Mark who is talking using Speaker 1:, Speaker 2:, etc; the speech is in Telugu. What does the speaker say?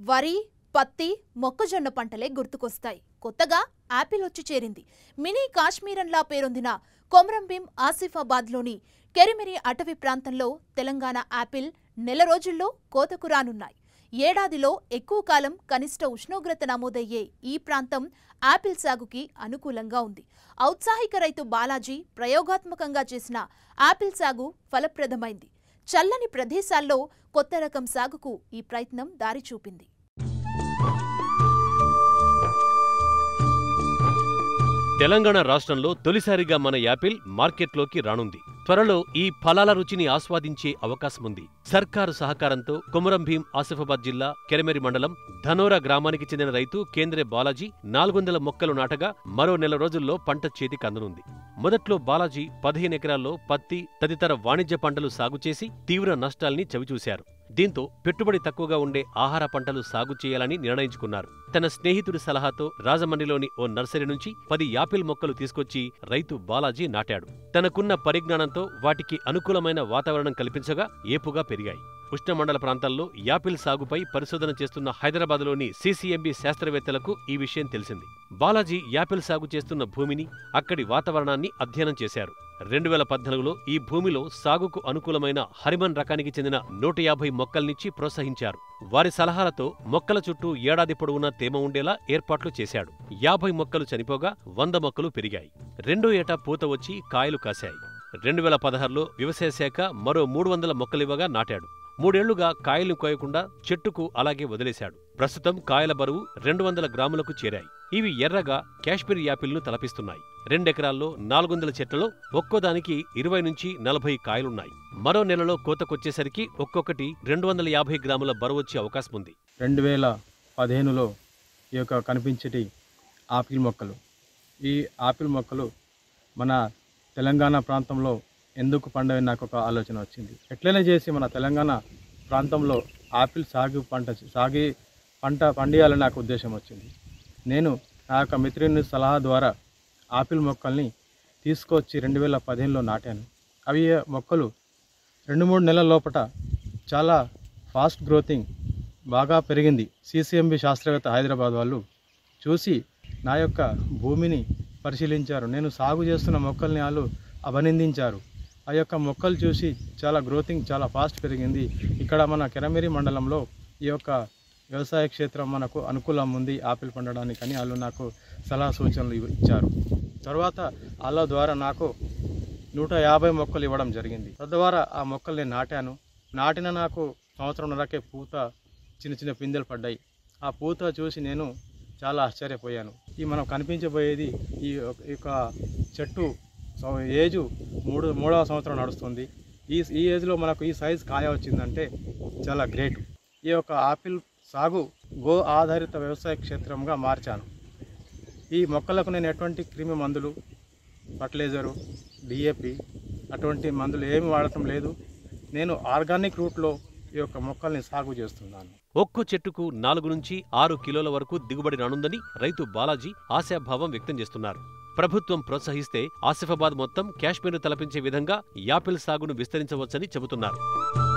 Speaker 1: వరి పత్తి మొక్కజొన్న పంటలే గుర్తుకొస్తాయి కొత్తగా యాపిల్ వచ్చి చేరింది మినీ కాశ్మీరంలా పేరొందిన కొమరంభీం ఆసిఫాబాద్లోని కెరిమిరి అటవీ ప్రాంతంలో తెలంగాణ యాపిల్ నెల రోజుల్లో కోతకు రానున్నాయి ఏడాదిలో ఎక్కువ కాలం కనిష్ట ఉష్ణోగ్రత నమోదయ్యే ఈ ప్రాంతం యాపిల్ సాగుకి అనుకూలంగా ఉంది ఔత్సాహిక రైతు బాలాజీ ప్రయోగాత్మకంగా చేసిన యాపిల్ సాగు ఫలప్రదమైంది చల్లని ప్రదేశాల్లో కొత్త రకం సాగుకు ఈ ప్రయత్నం దారి చూపింది
Speaker 2: తెలంగాణ రాష్ట్రంలో తొలిసారిగా మన యాపిల్ మార్కెట్లోకి రానుంది త్వరలో ఈ ఫలాల రుచిని ఆస్వాదించే అవకాశముంది సర్కారు సహకారంతో కొమరం భీం ఆసిఫాబాద్ జిల్లా కెరమెరి మండలం ధనోరా గ్రామానికి చెందిన రైతు కేంద్రే బాలాజీ నాలుగొందల మొక్కలు నాటగా మరో నెల రోజుల్లో పంట చేతికి అందనుంది మొదట్లో బాలాజీ పదిహేను ఎకరాల్లో పత్తి తదితర వాణిజ్య పంటలు సాగు చేసి తీవ్ర నష్టాల్ని చవిచూశారు దీంతో పెట్టుబడి తక్కువగా ఉండే ఆహార పంటలు సాగు చేయాలని నిర్ణయించుకున్నారు తన స్నేహితుడి సలహాతో రాజమండ్రిలోని ఓ నర్సరీ నుంచి పది యాపిల్ మొక్కలు తీసుకొచ్చి రైతు బాలాజీ నాటాడు తనకున్న పరిజ్ఞానంతో వాటికి అనుకూలమైన వాతావరణం కల్పించగా ఏపుగా పెరిగాయి ఉష్ణమండల ప్రాంతాల్లో యాపిల్ సాగుపై పరిశోధన చేస్తున్న హైదరాబాద్లోని సీసీఎంబీ శాస్త్రవేత్తలకు ఈ విషయం తెలిసింది బాలాజీ యాపిల్ సాగు చేస్తున్న భూమిని అక్కడి వాతావరణాన్ని అధ్యయనం చేశారు రెండు వేల పద్నాలుగులో ఈ భూమిలో సాగుకు అనుకూలమైన హరిమన్ రకానికి చెందిన నూట యాభై మొక్కల్నిచ్చి ప్రోత్సహించారు వారి సలహాలతో మొక్కల చుట్టూ ఏడాది పొడవునా తేమ ఉండేలా ఏర్పాట్లు చేశాడు యాభై మొక్కలు చనిపోగా వంద మొక్కలు పెరిగాయి రెండో ఏటా పూత వచ్చి కాయలు కాశాయి రెండు వేల పదహారులో వ్యవసాయ శాఖ మరో మూడు వందల మొక్కలివ్వగా నాటాడు మూడేళ్లుగా కాయలు కోయకుండా చెట్టుకు అలాగే వదిలేశాడు ప్రస్తుతం కాయల బరువు రెండు వందల గ్రాములకు చేరాయి ఇవి ఎర్రగా కాశ్మీర్ యాపిల్ను తలపిస్తున్నాయి రెండెకరాల్లో నాలుగొందల చెట్లలో ఒక్కోదానికి ఇరవై నుంచి నలభై కాయలున్నాయి మరో నెలలో కోతకొచ్చేసరికి ఒక్కొక్కటి రెండు వందల యాభై గ్రాముల బరువు వచ్చే అవకాశం ఉంది
Speaker 3: రెండు వేల పదిహేనులో ఈ యొక్క కనిపించేటి ఆపిల్ మొక్కలు ఈ ఆపిల్ మొక్కలు మన తెలంగాణ ప్రాంతంలో ఎందుకు పండవని నాకు ఒక ఆలోచన వచ్చింది ఎట్లయినా చేసి మన తెలంగాణ ప్రాంతంలో ఆపిల్ సాగు పంట సాగి పంట పండియాలని నాకు ఉద్దేశం వచ్చింది నేను నా యొక్క మిత్రుని సలహా ద్వారా ఆపిల్ మొక్కల్ని తీసుకొచ్చి రెండు వేల పదిహేనులో నాటాను అవి మొక్కలు రెండు మూడు నెలల లోపట చాలా ఫాస్ట్ గ్రోతింగ్ బాగా పెరిగింది సిసిఎంబి శాస్త్రవేత్త హైదరాబాద్ వాళ్ళు చూసి నా యొక్క భూమిని పరిశీలించారు నేను సాగు చేస్తున్న మొక్కల్ని వాళ్ళు అభినందించారు ఆ యొక్క మొక్కలు చూసి చాలా గ్రోతింగ్ చాలా ఫాస్ట్ పెరిగింది ఇక్కడ మన కెరమిరి మండలంలో ఈ యొక్క వ్యవసాయ క్షేత్రం మనకు అనుకూలం ఉంది ఆపిల్ పండడానికని వాళ్ళు నాకు సలహా సూచనలు ఇవ్- ఇచ్చారు తర్వాత వాళ్ళ ద్వారా నాకు నూట యాభై మొక్కలు ఇవ్వడం జరిగింది తద్వారా ఆ మొక్కలు నేను నాటాను నాటిన నాకు సంవత్సరంన్నరకే పూత చిన్న చిన్న పిందెలు పడ్డాయి ఆ పూత చూసి నేను చాలా ఆశ్చర్యపోయాను ఈ మనం కనిపించబోయేది ఈ యొక్క- ఈ యొక్క చెట్టు సం- ఏజు మూడు మూడవ సంవత్సరం నడుస్తుంది ఈ ఈ ఏజ్లో మనకు ఈ సైజ్ కాయ వచ్చిందంటే చాలా గ్రేట్ ఈ యొక్క ఆపిల్ సాగు గో ఆధారిత వ్యవసాయ క్షేత్రంగా మార్చాను ఈ మొక్కలకు నేను ఎటువంటి క్రిమి మందులు ఫర్టిలైజరు డిఏపి అటువంటి మందులు ఏమి వాడటం లేదు నేను ఆర్గానిక్ రూట్లో ఈ యొక్క మొక్కల్ని సాగు చేస్తున్నాను
Speaker 2: ఒక్కో చెట్టుకు నాలుగు నుంచి ఆరు కిలోల వరకు దిగుబడి రానుందని రైతు బాలాజీ ఆశాభావం వ్యక్తం చేస్తున్నారు ప్రభుత్వం ప్రోత్సహిస్తే ఆసిఫాబాద్ మొత్తం కాశ్మీర్ను తలపించే విధంగా యాపిల్ సాగును విస్తరించవచ్చని చెబుతున్నారు